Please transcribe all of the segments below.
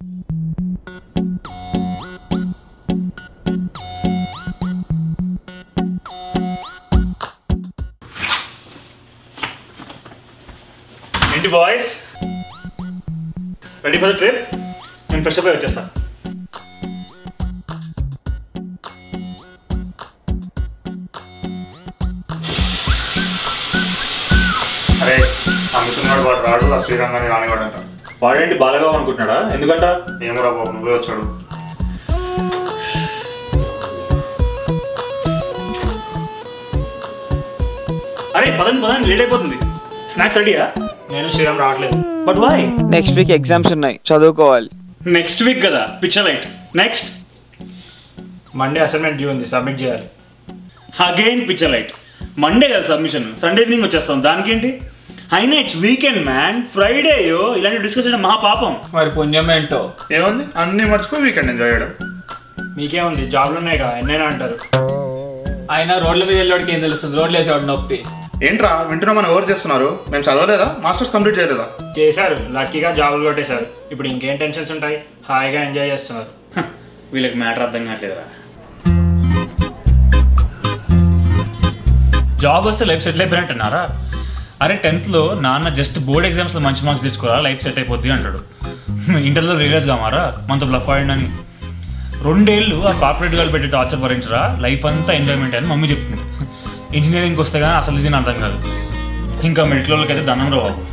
ఏంటి boys ready for the trip నేను fresh up అయి వచ్చేస్తా అరే అమ్ముతున్నాడు వాడు రాడు ఆ శ్రీరంగాన్ని రానివాడు అంట వాడేంటి బాగా అనుకుంటున్నాడా ఎందుకంట ఏమోరా బాబు నువ్వే వచ్చాడు అరే పదండి పదండి లేట్ అయిపోతుంది స్నాక్స్ రెడీయా నేను శ్రీరామ్ రావట్లేదు but why next week exams ఉన్నాయి చదువుకోవాలి నెక్స్ట్ వీక్ కదా picture light next Monday assignment due ఉంది సబ్మిట్ చేయాలి అగైన్ పిక్చర్ లైట్ మండే కదా సబ్మిషన్ సండే ఈవినింగ్ వచ్చేస్తాం దానికేంటి అయినా ఇట్స్ వీకెండ్ మ్యాన్ ఫ్రైడే ఇలాంటి డిస్కస్ చేయడం మహా పాపం మరి పుణ్యం ఏంటో ఏముంది అన్ని మర్చిపోయి వీకెండ్ ఎంజాయ్ చేయడం మీకేముంది జాబ్లు ఉన్నాయి కదా ఎన్నైనా అంటారు అయినా రోడ్ల మీద వెళ్ళేవాడికి ఏం తెలుస్తుంది రోడ్లు వేసేవాడు నొప్పి ఏంట్రా వింటున్నా మనం ఎవరు చేస్తున్నారు మేము చదవలేదా మాస్టర్స్ కంప్లీట్ చేయలేదా చేశారు లక్కీగా జాబులు కొట్టేశారు ఇప్పుడు ఇంకేం టెన్షన్స్ ఉంటాయి హాయిగా ఎంజాయ్ చేస్తున్నారు హ, వీళ్ళకి మ్యాటర్ అర్థం కావట్లేదురా జాబ్ వస్తే లైఫ్ సెటిల్ అయిపోయినట్టున్నారా అరే టెన్త్లో నాన్న జస్ట్ బోర్డ్ ఎగ్జామ్స్లో మంచి మార్క్స్ తెచ్చుకోరా లైఫ్ సెట్ అయిపోద్ది అంటాడు ఇంటర్లో రియలైజ్ కామారా మనతో బ్లఫ్ ఆడిందని రెండేళ్ళు ఆ కార్పొరేట్ గారు పెట్టి టార్చర్ భరించరా లైఫ్ అంతా ఎంజాయ్మెంట్ అని మమ్మీ చెప్తుంది ఇంజనీరింగ్కి వస్తే కానీ అసలు ఇది అర్థం కాదు ఇంకా మెడికల్ వాళ్ళకి అయితే దండం రా బాబు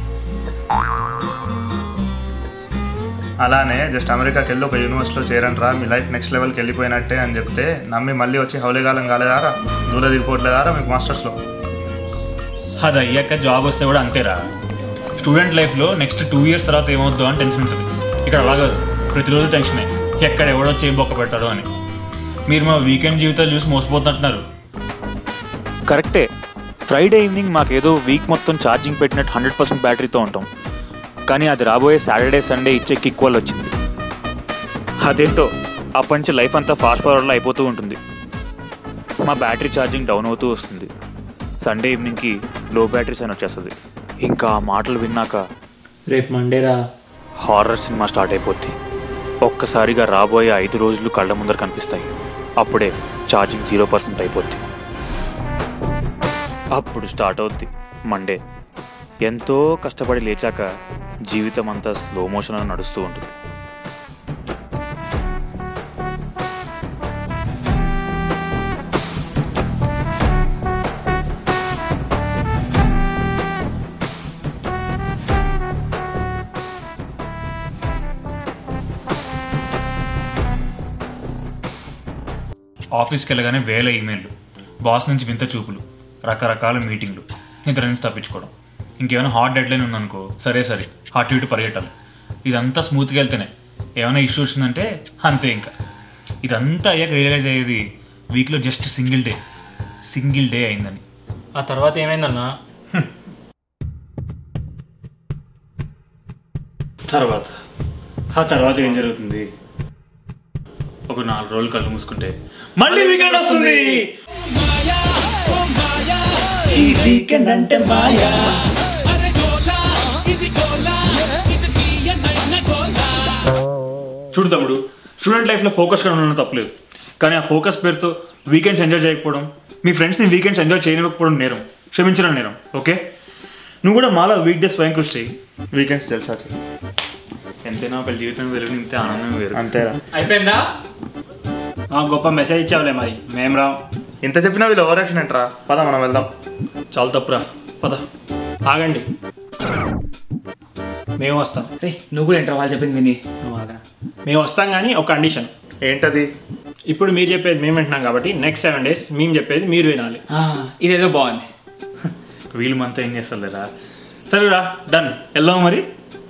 అలానే జస్ట్ అమెరికాకి వెళ్ళి ఒక యూనివర్సిటీలో చేరంట్రా మీ లైఫ్ నెక్స్ట్ లెవెల్కి వెళ్ళిపోయినట్టే అని చెప్తే నమ్మి మళ్ళీ వచ్చి హౌలేగాలం కాలేదారా దూర దిగిపోవట్లేదారా మీకు మాస్టర్స్లో అది అయ్యాక జాబ్ వస్తే కూడా అంతేరా స్టూడెంట్ లైఫ్లో నెక్స్ట్ టూ ఇయర్స్ తర్వాత ఏమవుద్దో అని టెన్షన్ ఉంటుంది ఇక్కడ అలా కాదు ప్రతిరోజు టెన్షనే ఎక్కడ ఎవడొచ్చి ఏం బొక్క పెడతాడో అని మీరు మా వీకెండ్ జీవితాలు చూసి మోసపోతున్నట్టున్నారు కరెక్టే ఫ్రైడే ఈవినింగ్ మాకేదో వీక్ మొత్తం ఛార్జింగ్ పెట్టినట్టు హండ్రెడ్ పర్సెంట్ బ్యాటరీతో ఉంటాం కానీ అది రాబోయే సాటర్డే సండే ఇచ్చే కిక్ వల్ల వచ్చింది అదేంటో అప్పటి నుంచి లైఫ్ అంతా ఫాస్ట్ ఫార్వర్డ్లో అయిపోతూ ఉంటుంది మా బ్యాటరీ ఛార్జింగ్ డౌన్ అవుతూ వస్తుంది సండే ఈవినింగ్కి లో బ్యాటరీస్ అని వచ్చేస్తుంది ఇంకా ఆ మాటలు విన్నాక రేపు మండేరా హారర్ సినిమా స్టార్ట్ అయిపోద్ది ఒక్కసారిగా రాబోయే ఐదు రోజులు కళ్ళ ముందర కనిపిస్తాయి అప్పుడే ఛార్జింగ్ జీరో పర్సెంట్ అయిపోద్ది అప్పుడు స్టార్ట్ అవుద్ది మండే ఎంతో కష్టపడి లేచాక జీవితం అంతా స్లో మోషన్లో నడుస్తూ ఉంటుంది ఆఫీస్కి వెళ్ళగానే వేల ఈమెయిల్లు బాస్ నుంచి వింత చూపులు రకరకాల మీటింగ్లు నిద్ర నుంచి తప్పించుకోవడం ఇంకేమైనా హాట్ డెడ్ లైన్ ఉందనుకో సరే సరే హాట్ ఇటు పరిగెట్టాలి ఇదంతా స్మూత్గా వెళ్తేనే ఏమైనా ఇష్యూ వచ్చిందంటే అంతే ఇంకా ఇదంతా అయ్యాక రియలైజ్ అయ్యేది వీక్లో just single day single day అయిందని ఆ తర్వాత ఏమైందన్నా తర్వాత ఆ తర్వాత ఏం జరుగుతుంది ఒక నాలుగు రోజులు కళ్ళు మూసుకుంటే మళ్ళీ వీకెండ్ వస్తుంది ఈ వీకెండ్ అంటే మాయా చూడు తమ్ముడు స్టూడెంట్ లైఫ్లో ఫోకస్గా ఉండడం తప్పలేదు కానీ ఆ ఫోకస్ పేరుతో వీకెండ్స్ ఎంజాయ్ చేయకపోవడం మీ ఫ్రెండ్స్ని వీకెండ్స్ ఎంజాయ్ చేయనివ్వకపోవడం నేరం క్షమించడం నేరం ఓకే నువ్వు కూడా మాలా వీక్ డేస్ స్వయం కృషి చేయి వీకెండ్స్ తెలుసా చెయ్యి. ఎంతైనా ఒక జీవితం వెలుగు నింపితే ఆనందం వేరు అంతేరా అయిపోయిందా ఆ, గొప్ప మెసేజ్ ఇచ్చావులే మరి మేం రాం ఇంత చెప్పినా వీళ్ళు ఓవర్ యాక్షన్ ఏంట్రా పద మనం వెళ్దాం చాలా తప్పురా పద ఆగండి మేము వస్తాం రే నువ్వు కూడా ఏంట్రా వాళ్ళు చెప్పింది విని నువ్వు ఆగరా. మేము వస్తాం కానీ ఒక కండిషన్ ఏంటది ఇప్పుడు మీరు చెప్పేది మేము వింటున్నాం కాబట్టి నెక్స్ట్ సెవెన్ డేస్ మేము చెప్పేది మీరు వినాలి ఆ, ఇదేదో బాగుంది వీళ్ళు మనతో ఏం చేస్తారులేరా సరేరా డన్ వెళ్దాం మరి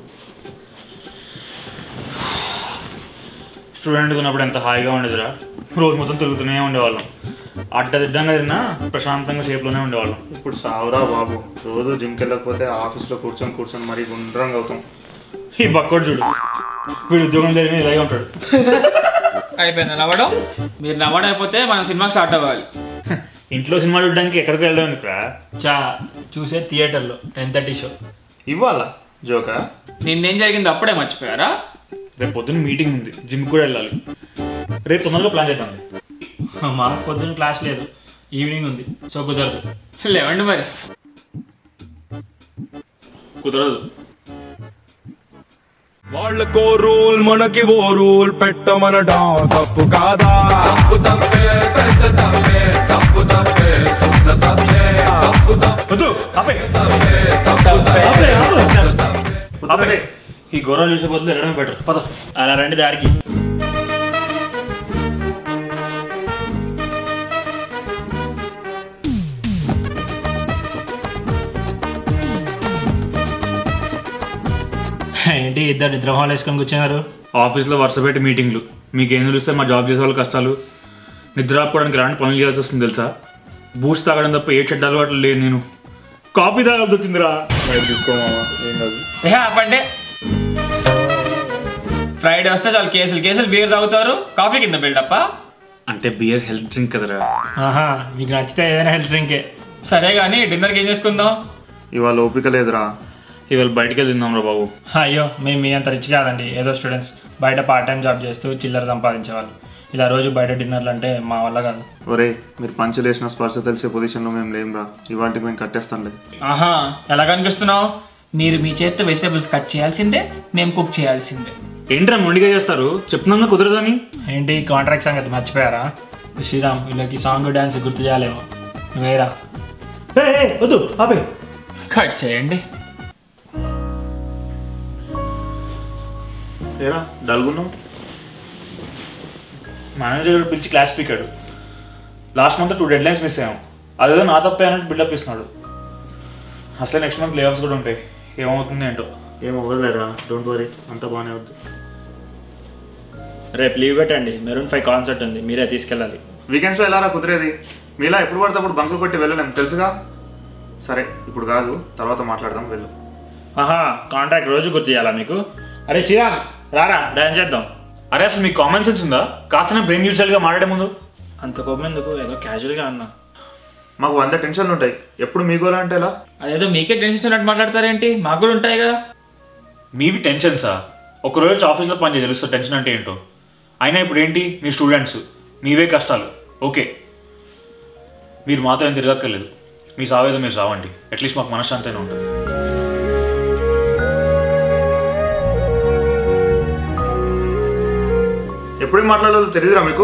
స్టూడెంట్ ఉన్నప్పుడు ఎంత హాయిగా ఉండేదిరా రోజు మొత్తం తిరుగుతూనే ఉండేవాళ్ళం అడ్డదిడ్డంగా తిన్నా ప్రశాంతంగా షేప్లోనే ఉండేవాళ్ళం ఇప్పుడు సావురా బాబు రోజు జిమ్కి వెళ్ళకపోతే ఆఫీస్లో కూర్చొని కూర్చొని మరీ గుండ్రంగా అవుతాం ఈ బక్కోడు చూడు వీడు ఉద్యోగం జరిగిన ఇలాగే ఉంటాడు అయిపోయింది నవ్వడం మీరు నవ్వడం అయిపోతే మనం సినిమాకి స్టార్ట్ అవ్వాలి ఇంట్లో సినిమా చూడడానికి ఎక్కడికి వెళ్ళడం ఎందుకురా చా చూసే థియేటర్లో టెన్ థర్టీ షో ఇవ్వాలా జోకా నిన్నేం జరిగిందో అప్పుడే మర్చిపోయారా రేపు పొద్దున్న మీటింగ్ ఉంది జిమ్ కూడా వెళ్ళాలి రేపు తొందరగా ప్లాన్ చేద్దాం మాకు పొద్దున్న క్లాస్ లేదు ఈవినింగ్ ఉంది సో కుదరదు లేవండి మరి కుదరదు వాళ్ళకో రూల్ మనకి ఓ రూల్ పెట్టమనడా తప్పు కాదా వద్దు ఆపే ఆపే ఈ గౌరవం చేసే బదులు వెళ్ళడమే బెటర్ పద అలా రండి దారికి ఏంటి ఇద్దరు నిద్ర హాల్ వేసుకొని కూర్చున్నారు ఆఫీస్లో వరుస పెట్టి మీటింగ్లు మీకు ఏం తెలుస్తే మా జాబ్ చేసే వాళ్ళ కష్టాలు నిద్ర ఆపుకోవడానికి ఎలాంటి పనులు చేయాల్సి వస్తుంది తెలుసా బూట్స్ తాగడం తప్ప ఏ చెడ్డ అలవాట్లు లేదు నేను కాఫీ తాగాల్సి వచ్చిందిరా ఏం కాదు అంటే ఫ్రైడే వస్తే చాలు కేసులు కేసులు బీర్ తాగుతారు కాఫీ కింద బిల్డప్పా అంటే బియర్ హెల్త్ డ్రింక్ కదరా ఆహా మీకు నచ్చితే ఏదైనా హెల్త్ డ్రింకే సరే కానీ డిన్నర్కి ఏం చేసుకుందాం ఇవాళ ఓపిక లేదురా ఇవాళ బయటికి వెళ్ళి తిందాం రా బాబు అయ్యో మేము మీ అంత రిచ్ కాదండి ఏదో స్టూడెంట్స్ బయట పార్ట్ టైం జాబ్ చేస్తూ చిల్లర సంపాదించేవాళ్ళు ఇలా రోజు బయట డిన్నర్లు అంటే మా వల్ల కాదు ఒరే మీరు పంచులు వేసిన స్పర్శ తెలిసే పొజిషన్లో మేము లేమురా ఇవాళకి మేము కట్టేస్తాంలే ఆహా ఎలా కనిపిస్తున్నావు మీరు మీ చేతితో వెజిటేబుల్స్ కట్ చేయాల్సిందే మేము కుక్ చేయాల్సిందే ఏంట్రా మొండిగా చేస్తారు చెప్తున్నాగా కుదరదని ఏంటి కాంట్రాక్ట్ సంగతి మర్చిపోయారా శ్రీరామ్ వీళ్ళకి సాంగ్ డ్యాన్స్ గుర్తు చేయాలేమో వేరా వద్దు ఆపే కట్ చేయండి ఏరా డల్గున్నావు మేనేజర్ పిలిచి క్లాస్ పీకాడు last month two dead lines miss అయ్యాం అదేదో నా తప్పే అన్నట్టు బిల్డప్ ఇస్తున్నాడు అసలే నెక్స్ట్ మంత్ లేఆఫ్స్ కూడా ఉంటాయి ఏమవుతుంది ఏంటో ఏం అవ్వదులేరా డోంట్ వరీ అంతా బాగానే అవుద్ది రేపు లీవ్ పెట్టండి మెరూన్ ఫైవ్ కాన్సర్ట్ ఉంది మీరే తీసుకెళ్ళాలి వీకెండ్స్లో వెళ్ళారా కుదిరేది మీలా ఎప్పుడు పడితే అప్పుడు బంకులు కొట్టి వెళ్ళలేం తెలుసుగా సరే ఇప్పుడు కాదు తర్వాత మాట్లాడదాం వెళ్ళు ఆహా కాంట్రాక్ట్ రోజు గుర్తు చేయాలా మీకు అరే శ్రీరామ్ రారా డాన్స్ చేద్దాం అరే అసలు మీకు కామన్ సెన్స్ ఉందా కాస్త బ్రెయిన్ యూజువల్గా మాట్లాడే ముందు అంత కోపం ఎందుకు ఏదో క్యాజువల్గా అన్నా మాకు వంద టెన్షన్లు ఉంటాయి ఎప్పుడు మీ గోల అంటే ఎలా అదేదో మీకే టెన్షన్ ఉన్నట్టు మాట్లాడతారేంటి మాకు కూడా ఉంటాయి కదా మీవి టెన్షన్సా ఒక రోజు ఆఫీస్లో పని చేసి తెలుస్తుంది టెన్షన్ అంటే ఏంటో అయినా ఇప్పుడు ఏంటి మీ స్టూడెంట్స్ మీవే కష్టాలు ఓకే మీరు మాతో ఏం తిరగక్కర్లేదు మీ సావేదో మీరు సావండి అట్లీస్ట్ మాకు మనశ్శాంతి అయినా ఉంటుంది ఎప్పుడు మాట్లాడాలో తెలియదురా మీకు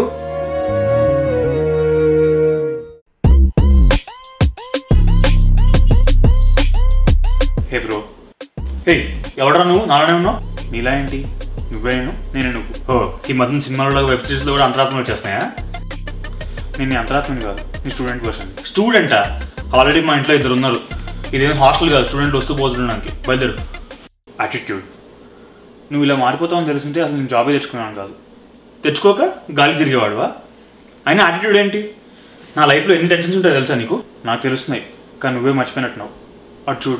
హే బ్రో హే ఎవడరా నువ్వు నాలోనే ఉన్నావు నీలా ఏంటి నువ్వే నేను నేనే నువ్వు ఓ ఈ మధ్యన సినిమాలో వెబ్ సిరీస్లో కూడా అంతరాత్మలు వచ్చేస్తున్నాయా నేను నీ అంతరాత్మని కాదు నీ స్టూడెంట్ పర్సన్ స్టూడెంటా ఆల్రెడీ మా ఇంట్లో ఇద్దరు ఉన్నారు ఇదేం హాస్టల్ కాదు స్టూడెంట్ వస్తూ పోతున్నానికి బయలుదేరు యాటిట్యూడ్ నువ్వు ఇలా మారిపోతావని తెలిసింటే అసలు నేను జాబే తెచ్చుకున్నాను కాదు తెచ్చుకోక గాలి తిరిగేవాడువా అయినా యాటిట్యూడ్ ఏంటి నా లైఫ్లో ఎన్ని టెన్షన్స్ ఉంటాయో తెలుసా నీకు నాకు తెలుస్తున్నాయి కానీ నువ్వే మర్చిపోయినట్టున్నావు అటు చూడు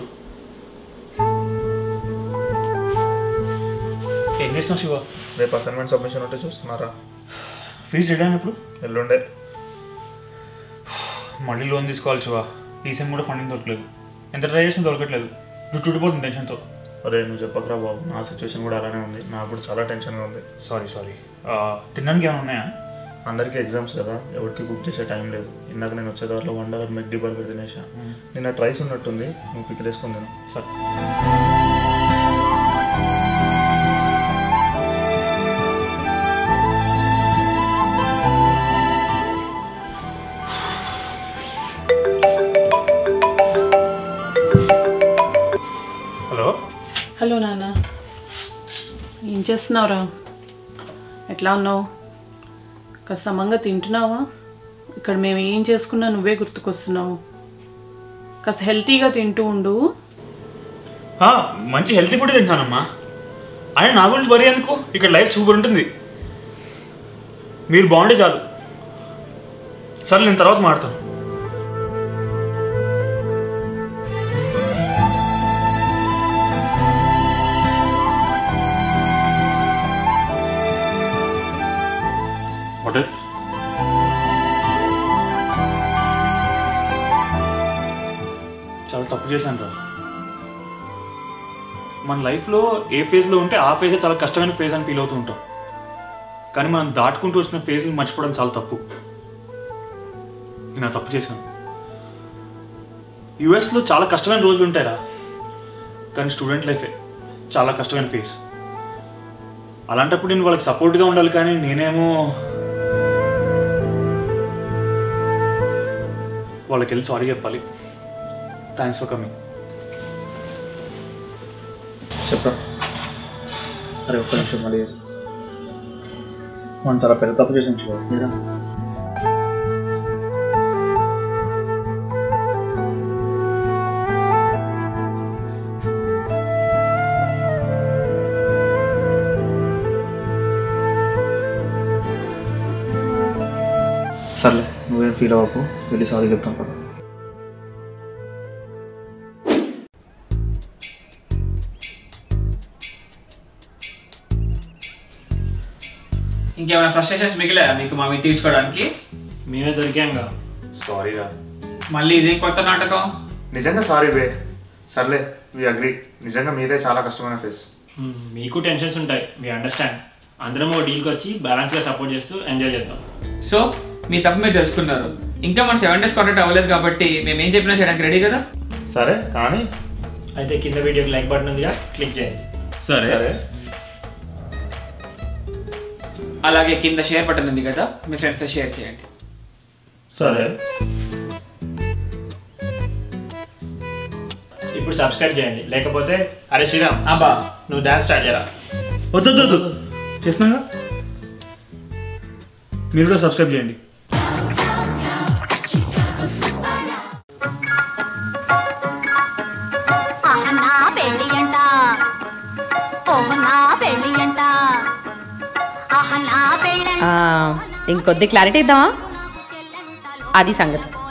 ఏం చేసినావు శివ రేపు అసైన్మెంట్ సబ్మిషన్ ఉంటే చూస్తున్నారా ఫీజు రెడీ అయినప్పుడు ఎల్లుండే మళ్ళీ లోన్ తీసుకోవాలి శివ ఈ సెమ్ కూడా ఫండింగ్ దొరకలేదు ఎంత ట్రై చేసినా దొరకట్లేదు జుట్టు ఊడిపోతుంది టెన్షన్తో అరే నువ్వు చెప్పకరా బాబు నా సిచ్యువేషన్ కూడా అలానే ఉంది నాకు కూడా చాలా టెన్షన్గా ఉంది సారీ సారీ తినడానికి ఏమైనా ఉన్నాయా అందరికీ ఎగ్జామ్స్ కదా ఎవరికి కుక్ చేసే టైం లేదు ఇందాక నేను వచ్చే దారిలో వన్ డాలర్ మెగ్డీ బర్గర్ తినేసా నిన్న ట్రైస్ ఉన్నట్టుంది నువ్వు పిక్ వేసుకుని తిను సరే హలో హలో నాన్న ఏం చేస్తున్నావురా ఎట్లా ఉన్నావు కాస్త అమ్మంగా తింటున్నావా ఇక్కడ మేము ఏం చేసుకున్నా నువ్వే గుర్తుకొస్తున్నావు కాస్త హెల్తీగా తింటూ ఉండు ఆ, మంచి హెల్తీ ఫుడ్ తింటానమ్మా ఆయన నా గురించి వరి ఎందుకు ఇక్కడ లైఫ్ సూపర్ ఉంటుంది మీరు బాగుంటే చాలు సరే నేను తర్వాత మాడతాను హోటల్ చాలా తప్పు చేశాను రా మన లైఫ్లో ఏ ఫేజ్లో ఉంటే ఆ ఫేజే చాలా కష్టమైన ఫేజ్ అని ఫీల్ అవుతూ ఉంటాం కానీ మనం దాటుకుంటూ వచ్చిన ఫేజ్ని మర్చిపోవడం చాలా తప్పు నేను ఆ తప్పు చేశాను యుఎస్లో చాలా కష్టమైన రోజులు ఉంటాయిరా కానీ స్టూడెంట్ లైఫే చాలా కష్టమైన ఫేజ్ అలాంటప్పుడు నేను వాళ్ళకి సపోర్ట్గా ఉండాలి కానీ నేనేమో వాళ్ళకి వెళ్ళి సారీ చెప్పాలి థ్యాంక్స్ ఫర్ కమింగ్ చెప్పరా అరే ఒక్క నిమిషం మళ్ళీ చేస్తా. మనం చాలా పెద్ద తప్పు చేసాం శివ మీరా సర్లే నువ్వేం ఫీల్ అవ్వకు వెళ్ళి సారీ చెప్తాం కదా ఇంకేమైనా ఫ్రస్ట్రేషన్స్ మిగిలాయా మీకు మా మీద తీర్చుకోవడానికి మేమే దొరికాంగా సారీ రా మళ్ళీ ఇదేం కొత్త నాటకం నిజంగా సారీ బే సర్లే వి అగ్రి నిజంగా మీదే చాలా కష్టమైన ఫేస్ మ్మ్, మీకు టెన్షన్స్ ఉంటాయి మీ అండర్స్టాండ్ అందరం ఒక డీల్కి వచ్చి బ్యాలెన్స్గా సపోర్ట్ చేస్తూ ఎంజాయ్ చేద్దాం సో మీ తప్పు మీరు తెలుసుకున్నారు ఇంకా మన సెవెన్ డేస్ కాంటాక్ట్ అవ్వలేదు కాబట్టి మేము ఏం చెప్పినా చేయడానికి రెడీ కదా సరే కానీ అయితే కింద వీడియోకి లైక్ బటన్ ఉందిగా క్లిక్ చేయండి సరే సరే అలాగే కింద షేర్ బటన్ ఉంది కదా మీ ఫ్రెండ్స్తో షేర్ చేయండి సరే ఇప్పుడు సబ్స్క్రైబ్ చేయండి లేకపోతే అరే శ్రీరామ్ అబ్బా నువ్వు డాన్స్ స్టార్ట్ చేయరా వద్దు వద్దు, వద్దు చేస్తున్నాగా మీరు కూడా సబ్స్క్రైబ్ చేయండి ఆహనా పెళ్ళి అంట ఓహనా పెళ్ళి అంట ఆహనా పెళ్ళంట ఆ, ఇంకొద్ది క్లారిటీ ఇద్దామా అది సంగతి